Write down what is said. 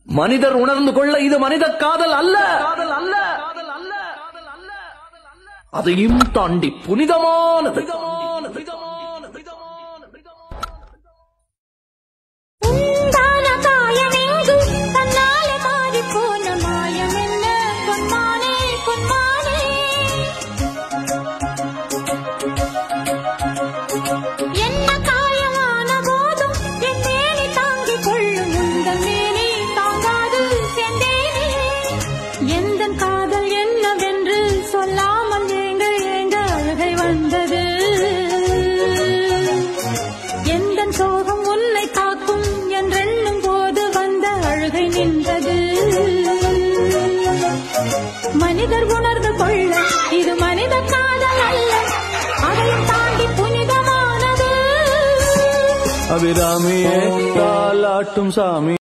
மனிதர் உணர்ந்து கொள்ள இது மனித காதல் அல்ல காதல் அல்ல அதையும் தாண்டி புனிதமானது உண்டான காயமெங்கும் தன்னாலே மாறிப் போன மாயம் என்ன பொன்மானே பொன்மானே என்ன காயமான போதும் என் மேனி தாங்கிக் கொள்ளும் உந்தன் மேனி தாங்காது செந்தேனே எந்தன் காதல் என்னவென்று சொல்லாமல் ஏங்க ஏங்க அழுகை வந்தது எந்தன் சோகம் உன்னை காக்கும் என்றெண்ணும் போது வந்த அழுகை நின்றது மனிதர் உணர்ந்து கொள்ள இது மனித காதல் அல்ல அதையும் தாண்டி புனிதமானது அபிராமியே தாலாட்டும் சாமி